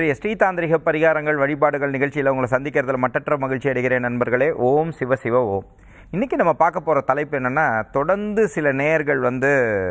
இன்றைய ஸ்ரீதாந்திரிக பரிகாரங்கள் வழிபாடுகள் நிகழ்ச்சியில் உங்களை சந்திக்கிறதுல மட்டற்ற மகிழ்ச்சி அடைகிறேன் நண்பர்களே ஓம் சிவ சிவ ஓம் இன்றைக்கி நம்ம பார்க்க போகிற தலைப்பு என்னென்னா தொடர்ந்து சில நேயர்கள் வந்து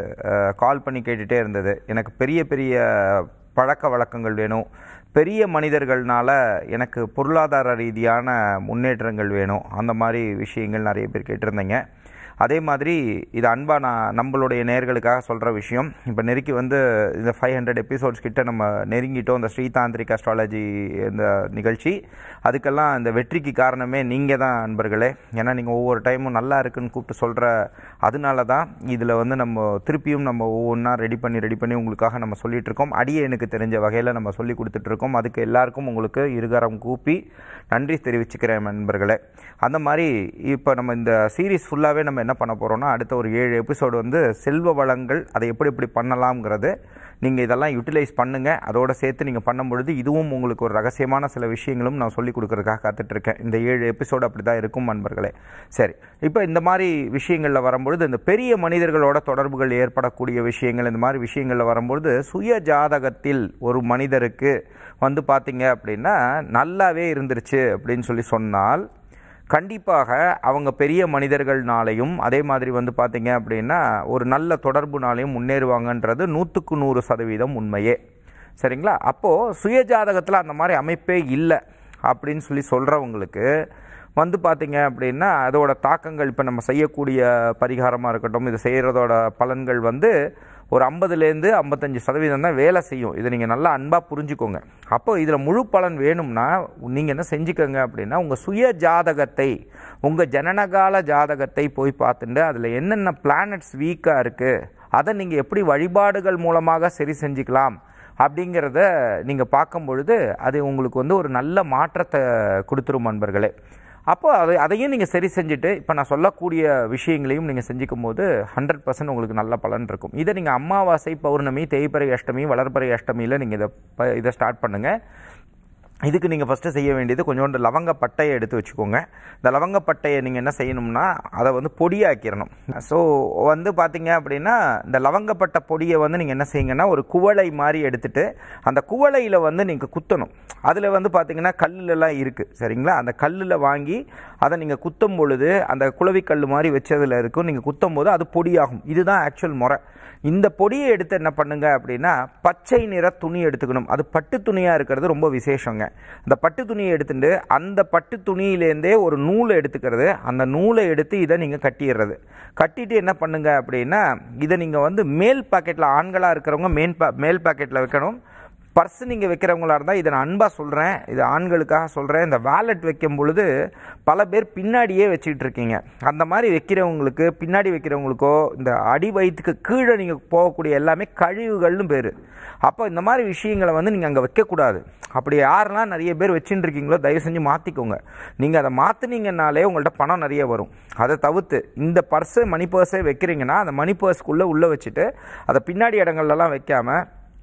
கால் பண்ணி கேட்டுகிட்டே இருந்தது எனக்கு பெரிய பெரிய பழக்க வழக்கங்கள் வேணும் பெரிய மனிதர்கள்னால எனக்கு பொருளாதார ரீதியான முன்னேற்றங்கள் வேணும் அந்த மாதிரி விஷயங்கள் நிறைய பேர் கேட்டிருந்தீங்க அதே மாதிரி இது அன்பா நான் நம்மளுடைய நேர்களுக்காக சொல்கிற விஷயம் இப்போ நெருக்கி வந்து இந்த ஃபைவ் ஹண்ட்ரட் எபிசோட்ஸ் கிட்ட நம்ம நெருங்கிட்டோம் இந்த ஸ்ரீதாந்திரிக் அஸ்ட்ராலஜி இந்த நிகழ்ச்சி அதுக்கெல்லாம் இந்த வெற்றிக்கு காரணமே நீங்கள் தான் அன்பர்களே ஏன்னா நீங்கள் ஒவ்வொரு டைமும் நல்லா இருக்குன்னு கூப்பிட்டு சொல்கிற அதனால தான் இதில் வந்து நம்ம திருப்பியும் நம்ம ஒவ்வொன்றா ரெடி பண்ணி ரெடி பண்ணி உங்களுக்காக நம்ம சொல்லிட்டு இருக்கோம் அடியே எனக்கு தெரிஞ்ச வகையில் நம்ம சொல்லி கொடுத்துட்ருக்கோம் அதுக்கு எல்லாருக்கும் உங்களுக்கு இருகரம் கூப்பி நன்றி தெரிவிச்சுக்கிறேன் நண்பர்களே அந்த மாதிரி இப்போ நம்ம இந்த சீரீஸ் ஃபுல்லாகவே நம்ம என்ன பண்ண போகிறோம்னா அடுத்த ஒரு ஏழு எபிசோடு வந்து செல்வ வளங்கள் அதை எப்படி எப்படி பண்ணலாம்ங்கிறது நீங்கள் இதெல்லாம் யூட்டிலைஸ் பண்ணுங்கள் அதோடு சேர்த்து நீங்கள் பண்ணும் பொழுது இதுவும் உங்களுக்கு ஒரு ரகசியமான சில விஷயங்களும் நான் சொல்லிக் கொடுக்கறதுக்காக காத்துட்ருக்கேன் இந்த ஏழு எபிசோடு அப்படி தான் இருக்கும் நண்பர்களே சரி இப்போ இந்த மாதிரி விஷயங்களில் வரும்பொழுது இந்த பெரிய மனிதர்களோட தொடர்புகள் ஏற்படக்கூடிய விஷயங்கள் இந்த மாதிரி விஷயங்களில் வரும்பொழுது சுய ஜாதகத்தில் ஒரு மனிதருக்கு வந்து பார்த்தீங்க அப்படின்னா நல்லாவே இருந்துருச்சு அப்படின்னு சொல்லி சொன்னால் கண்டிப்பாக அவங்க பெரிய மனிதர்கள்னாலையும் அதே மாதிரி வந்து பார்த்தீங்க அப்படின்னா ஒரு நல்ல தொடர்புனாலையும் முன்னேறுவாங்கன்றது நூற்றுக்கு நூறு சதவீதம் உண்மையே சரிங்களா அப்போது சுயஜாதகத்தில் அந்த மாதிரி அமைப்பே இல்லை அப்படின்னு சொல்லி சொல்கிறவங்களுக்கு வந்து பார்த்தீங்க அப்படின்னா அதோட தாக்கங்கள் இப்போ நம்ம செய்யக்கூடிய பரிகாரமாக இருக்கட்டும் இது செய்கிறதோட பலன்கள் வந்து ஒரு ஐம்பதுலேருந்து ஐம்பத்தஞ்சு சதவீதம் தான் வேலை செய்யும் இதை நீங்கள் நல்லா அன்பாக புரிஞ்சுக்கோங்க அப்போ இதில் முழு பலன் வேணும்னா நீங்கள் என்ன செஞ்சுக்கோங்க அப்படின்னா உங்கள் சுய ஜாதகத்தை உங்கள் ஜனனகால ஜாதகத்தை போய் பார்த்துட்டு அதில் என்னென்ன பிளானட்ஸ் வீக்காக இருக்குது அதை நீங்கள் எப்படி வழிபாடுகள் மூலமாக சரி செஞ்சுக்கலாம் அப்படிங்கிறத நீங்கள் பார்க்கும் பொழுது அது உங்களுக்கு வந்து ஒரு நல்ல மாற்றத்தை கொடுத்துரும் நண்பர்களே அப்போ அதை அதையும் நீங்கள் சரி செஞ்சுட்டு இப்போ நான் சொல்லக்கூடிய விஷயங்களையும் நீங்கள் செஞ்சுக்கும் போது ஹண்ட்ரட் பர்சன்ட் உங்களுக்கு நல்ல பலன் இருக்கும் இதை நீங்கள் அமாவாசை பௌர்ணமி தேய்பிறை அஷ்டமி வளர்பிறை அஷ்டமியில் நீங்கள் இதை ப இதை ஸ்டார்ட் பண்ணுங்கள் இதுக்கு நீங்கள் ஃபஸ்ட்டு செய்ய வேண்டியது கொஞ்சோண்டு லவங்க பட்டையை எடுத்து வச்சுக்கோங்க இந்த லவங்க பட்டையை நீங்கள் என்ன செய்யணும்னா அதை வந்து பொடியாக்கிடணும் ஸோ வந்து பார்த்தீங்க அப்படின்னா இந்த லவங்கப்பட்ட பொடியை வந்து நீங்கள் என்ன செய்யுங்கன்னா ஒரு குவளை மாதிரி எடுத்துட்டு அந்த குவளையில் வந்து நீங்கள் குத்தணும் அதில் வந்து பார்த்தீங்கன்னா கல்லுலலாம் இருக்குது சரிங்களா அந்த கல்லில் வாங்கி அதை நீங்கள் குத்தும் பொழுது அந்த குளவிக்கல் மாதிரி வச்சதில் இருக்கும் நீங்கள் குத்தும் போது அது பொடியாகும் இதுதான் ஆக்சுவல் முறை இந்த பொடியை எடுத்து என்ன பண்ணுங்க அப்படின்னா பச்சை நிற துணி எடுத்துக்கணும் அது பட்டு துணியாக இருக்கிறது ரொம்ப விசேஷங்க இந்த பட்டு துணியை எடுத்துட்டு அந்த பட்டு துணியிலேருந்தே ஒரு நூலை எடுத்துக்கிறது அந்த நூலை எடுத்து இதை நீங்கள் கட்டிடுறது கட்டிட்டு என்ன பண்ணுங்க அப்படின்னா இதை நீங்கள் வந்து மேல் பாக்கெட்டில் ஆண்களாக இருக்கிறவங்க மேல் பா மேல் பாக்கெட்டில் வைக்கணும் பர்ஸ் நீங்கள் வைக்கிறவங்களா இருந்தால் இதை நான் அன்பாக சொல்கிறேன் இது ஆண்களுக்காக சொல்கிறேன் இந்த வேலெட் வைக்கும் பொழுது பல பேர் பின்னாடியே வச்சுக்கிட்டு இருக்கீங்க அந்த மாதிரி வைக்கிறவங்களுக்கு பின்னாடி வைக்கிறவங்களுக்கோ இந்த அடி வயிற்றுக்கு கீழே நீங்கள் போகக்கூடிய எல்லாமே கழிவுகள்னு பேர் அப்போ இந்த மாதிரி விஷயங்களை வந்து நீங்கள் அங்கே வைக்கக்கூடாது அப்படி யாரெல்லாம் நிறைய பேர் வச்சுட்டு இருக்கீங்களோ தயவு செஞ்சு மாற்றிக்கோங்க நீங்கள் அதை மாற்றினீங்கனாலே உங்கள்கிட்ட பணம் நிறைய வரும் அதை தவிர்த்து இந்த பர்ஸு மணி பர்ஸே வைக்கிறீங்கன்னா அந்த மணி பர்ஸ்க்குள்ளே உள்ளே வச்சுட்டு அதை பின்னாடி இடங்கள்லாம் வைக்காமல்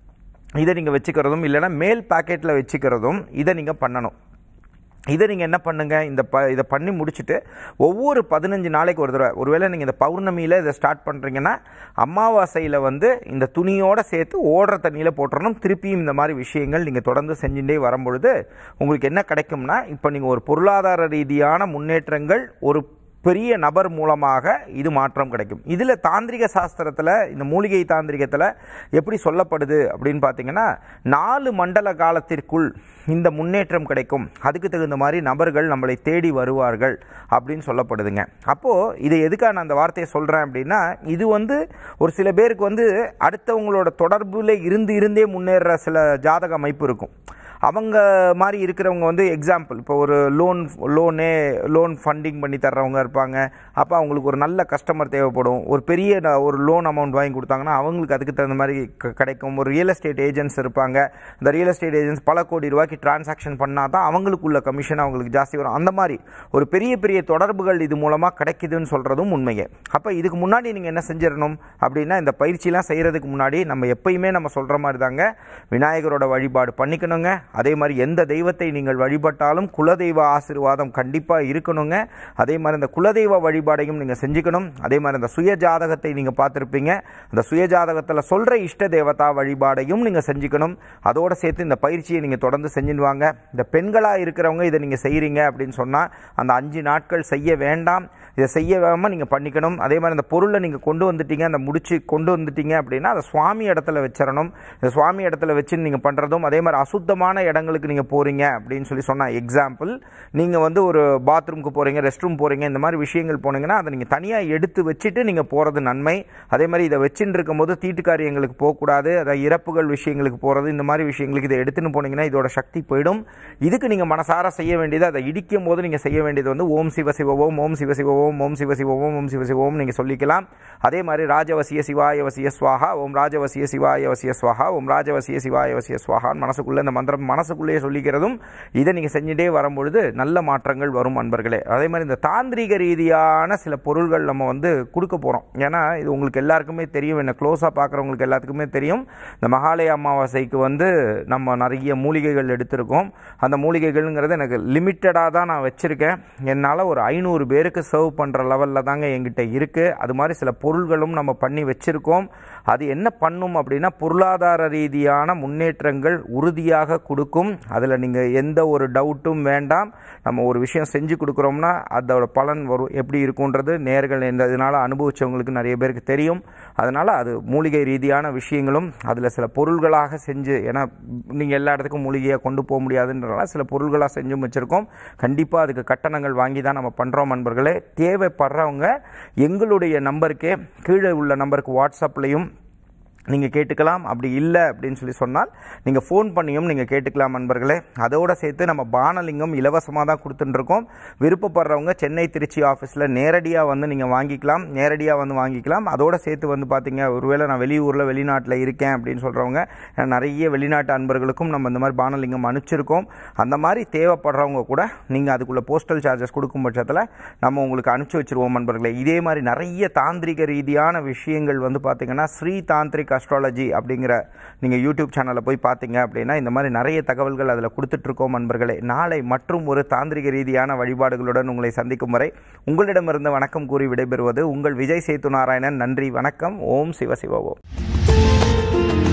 இதை நீங்கள் வச்சுக்கிறதும் இல்லைன்னா மேல் பாக்கெட்டில் வச்சுக்கிறதும் இதை நீங்கள் பண்ணணும் இதை நீங்கள் என்ன பண்ணுங்கள் இந்த ப இதை பண்ணி முடிச்சுட்டு ஒவ்வொரு பதினஞ்சு நாளைக்கு ஒரு தடவை ஒருவேளை நீங்கள் இந்த பௌர்ணமியில் இதை ஸ்டார்ட் பண்ணுறீங்கன்னா அமாவாசையில் வந்து இந்த துணியோடு சேர்த்து ஓடுற தண்ணியில் போட்டுறணும் திருப்பியும் இந்த மாதிரி விஷயங்கள் நீங்கள் தொடர்ந்து செஞ்சுட்டே வரும்பொழுது உங்களுக்கு என்ன கிடைக்கும்னா இப்போ நீங்கள் ஒரு பொருளாதார ரீதியான முன்னேற்றங்கள் ஒரு பெரிய நபர் மூலமாக இது மாற்றம் கிடைக்கும் இதில் தாந்திரிக சாஸ்திரத்தில் இந்த மூலிகை தாந்திரிகத்தில் எப்படி சொல்லப்படுது அப்படின்னு பார்த்தீங்கன்னா நாலு மண்டல காலத்திற்குள் இந்த முன்னேற்றம் கிடைக்கும் அதுக்கு தகுந்த மாதிரி நபர்கள் நம்மளை தேடி வருவார்கள் அப்படின்னு சொல்லப்படுதுங்க அப்போது இதை எதுக்காக நான் அந்த வார்த்தையை சொல்கிறேன் அப்படின்னா இது வந்து ஒரு சில பேருக்கு வந்து அடுத்தவங்களோட தொடர்பில் இருந்து இருந்தே முன்னேற சில ஜாதக அமைப்பு இருக்கும் அவங்க மாதிரி இருக்கிறவங்க வந்து எக்ஸாம்பிள் இப்போ ஒரு லோன் லோனே லோன் ஃபண்டிங் பண்ணி தர்றவங்க இருப்பாங்க அப்போ அவங்களுக்கு ஒரு நல்ல கஸ்டமர் தேவைப்படும் ஒரு பெரிய ந- ஒரு லோன் அமௌண்ட் வாங்கி கொடுத்தாங்கன்னா அவங்களுக்கு அதுக்கு தகுந்த மாதிரி க- கிடைக்கும் ஒரு ரியல் எஸ்டேட் ஏஜென்ட்ஸ் இருப்பாங்க இந்த ரியல் எஸ்டேட் ஏஜென்ட்ஸ் பல கோடி ரூபாய்க்கு டிரான்சாக்ஷன் பண்ணால் தான் அவங்களுக்குள்ள கமிஷன் அவங்களுக்கு ஜாஸ்தி வரும் அந்த மாதிரி ஒரு பெரிய பெரிய தொடர்புகள் இது மூலமாக கிடைக்குதுன்னு சொல்கிறதும் உண்மையே அப்போ இதுக்கு முன்னாடி நீங்கள் என்ன செஞ்சிடணும் அப்படின்னா இந்த பயிற்சிலாம் செய்கிறதுக்கு முன்னாடி நம்ம எப்பயுமே நம்ம சொல்கிற மாதிரி தாங்க விநாயகரோட வழிபாடு பண்ணிக்கணுங்க அதே மாதிரி எந்த தெய்வத்தை நீங்கள் வழிபட்டாலும் குலதெய்வ ஆசீர்வாதம் கண்டிப்பாக இருக்கணுங்க அதே மாதிரி இந்த குலதெய்வ வழிபாடையும் நீங்கள் செஞ்சுக்கணும் அதே மாதிரி இந்த சுய ஜாதகத்தை நீங்கள் பார்த்துருப்பீங்க அந்த சுய ஜாதகத்தில் சொல்கிற இஷ்ட தேவதா வழிபாடையும் நீங்கள் செஞ்சுக்கணும் அதோடு சேர்த்து இந்த பயிற்சியை நீங்கள் தொடர்ந்து செஞ்சுன்னு வாங்க இந்த பெண்களாக இருக்கிறவங்க இதை நீங்கள் செய்கிறீங்க அப்படின்னு சொன்னால் அந்த அஞ்சு நாட்கள் செய்ய வேண்டாம் இதை செய்ய வேகாமல் நீங்கள் பண்ணிக்கணும் அதே மாதிரி அந்த பொருளை நீங்கள் கொண்டு வந்துட்டீங்க அந்த முடிச்சு கொண்டு வந்துட்டீங்க அப்படின்னா அதை சுவாமி இடத்துல வச்சிடணும் இந்த சுவாமி இடத்துல வச்சு நீங்கள் பண்ணுறதும் அதே மாதிரி அசுத்தமான இடங்களுக்கு நீங்கள் போகிறீங்க அப்படின்னு சொல்லி சொன்னால் எக்ஸாம்பிள் நீங்கள் வந்து ஒரு பாத்ரூமுக்கு போகிறீங்க ரெஸ்ட் ரூம் போகிறீங்க இந்த மாதிரி விஷயங்கள் போனீங்கன்னா அதை நீங்கள் தனியாக எடுத்து வச்சுட்டு நீங்கள் போகிறது நன்மை அதே மாதிரி இதை வச்சுட்டு இருக்கும்போது தீட்டு காரியங்களுக்கு போகக்கூடாது அதை இறப்புகள் விஷயங்களுக்கு போகிறது இந்த மாதிரி விஷயங்களுக்கு இதை எடுத்துன்னு போனீங்கன்னா இதோட சக்தி போயிடும் இதுக்கு நீங்கள் மனசார செய்ய வேண்டியது அதை இடிக்கும் போது நீங்கள் செய்ய வேண்டியது வந்து ஓம் சிவ சிவ ஓம் ஓம் சிவ சிவ ஓம் ஓம் சிவ சிவ ஓம் ஓம் சிவ சிவ ஓம் நீங்கள் சொல்லிக்கலாம் அதே மாதிரி ராஜவசிய சிவாய வசிய ஸ்வாஹா ஓம் ராஜவசிய சிவாய வசிய ஸ்வாஹா ஓம் ராஜவசிய சிவாய வசிய ஸ்வாஹான்னு மனசுக்குள்ளே இந்த மந்திரம் மனசுக்குள்ளேயே சொல்லிக்கிறதும் இதை நீங்கள் செஞ்சுட்டே வரும்பொழுது நல்ல மாற்றங்கள் வரும் அன்பர்களே அதே மாதிரி இந்த தாந்திரிக ரீதியான சில பொருள்கள் நம்ம வந்து கொடுக்க போகிறோம் ஏன்னா இது உங்களுக்கு எல்லாருக்குமே தெரியும் என்ன க்ளோஸாக பார்க்குறவங்களுக்கு எல்லாத்துக்குமே தெரியும் இந்த மகாலய அமாவாசைக்கு வந்து நம்ம நிறைய மூலிகைகள் எடுத்திருக்கோம் அந்த மூலிகைகள்ங்கிறது எனக்கு லிமிட்டடாக தான் நான் வச்சுருக்கேன் என்னால் ஒரு ஐநூறு பேருக்கு சர்வ் பண்ணுற லெவலில் தாங்க என்கிட்ட இருக்குது அது மாதிரி சில பொருள்களும் நம்ம பண்ணி வச்சுருக்கோம் அது என்ன பண்ணும் அப்படின்னா பொருளாதார ரீதியான முன்னேற்றங்கள் உறுதியாக கொடுக்கும் அதில் நீங்கள் எந்த ஒரு டவுட்டும் வேண்டாம் நம்ம ஒரு விஷயம் செஞ்சு கொடுக்குறோம்னா அதோட பலன் வரும் எப்படி இருக்குன்றது நேர்கள் இந்த இதனால் அனுபவிச்சவங்களுக்கு நிறைய பேருக்கு தெரியும் அதனால் அது மூலிகை ரீதியான விஷயங்களும் அதில் சில பொருள்களாக செஞ்சு ஏன்னா நீங்கள் எல்லா இடத்துக்கும் மூலிகையாக கொண்டு போக முடியாதுன்றனால சில பொருள்களாக செஞ்சும் வச்சுருக்கோம் கண்டிப்பாக அதுக்கு கட்டணங்கள் வாங்கி தான் நம்ம பண்ணுறோம் நண்பர்களே தேவைப்படுறவங்க எங்களுடைய நம்பருக்கே கீழே உள்ள நம்பருக்கு வாட்ஸ்அப்லேயும் நீங்கள் கேட்டுக்கலாம் அப்படி இல்லை அப்படின்னு சொல்லி சொன்னால் நீங்கள் ஃபோன் பண்ணியும் நீங்கள் கேட்டுக்கலாம் நண்பர்களே அதோடு சேர்த்து நம்ம பானலிங்கம் இலவசமாக தான் கொடுத்துட்டுருக்கோம் விருப்பப்படுறவங்க சென்னை திருச்சி ஆஃபீஸில் நேரடியாக வந்து நீங்கள் வாங்கிக்கலாம் நேரடியாக வந்து வாங்கிக்கலாம் அதோடு சேர்த்து வந்து பார்த்தீங்க ஒருவேளை நான் வெளியூரில் வெளிநாட்டில் இருக்கேன் அப்படின்னு சொல்கிறவங்க நிறைய வெளிநாட்டு அன்பர்களுக்கும் நம்ம இந்த மாதிரி பானலிங்கம் அனுப்பிச்சிருக்கோம் அந்த மாதிரி தேவைப்படுறவங்க கூட நீங்கள் அதுக்குள்ளே போஸ்டல் சார்ஜஸ் கொடுக்கும் பட்சத்தில் நம்ம உங்களுக்கு அனுப்பிச்சி வச்சுருவோம் நண்பர்களே இதே மாதிரி நிறைய தாந்திரிக ரீதியான விஷயங்கள் வந்து பார்த்தீங்கன்னா ஸ்ரீ தாந்திரிக் அஸ்ட்ராலஜி அப்படிங்கிற நீங்கள் யூடியூப் சேனலில் போய் பார்த்தீங்க அப்படின்னா இந்த மாதிரி நிறைய தகவல்கள் அதில் கொடுத்துட்ருக்கோம் நண்பர்களே நாளை மற்றும் ஒரு தாந்திரிக ரீதியான வழிபாடுகளுடன் உங்களை சந்திக்கும் வரை உங்களிடமிருந்து வணக்கம் கூறி விடைபெறுவது உங்கள் விஜய் சேத்து நாராயணன் நன்றி வணக்கம் ஓம் சிவ சிவ ஓம்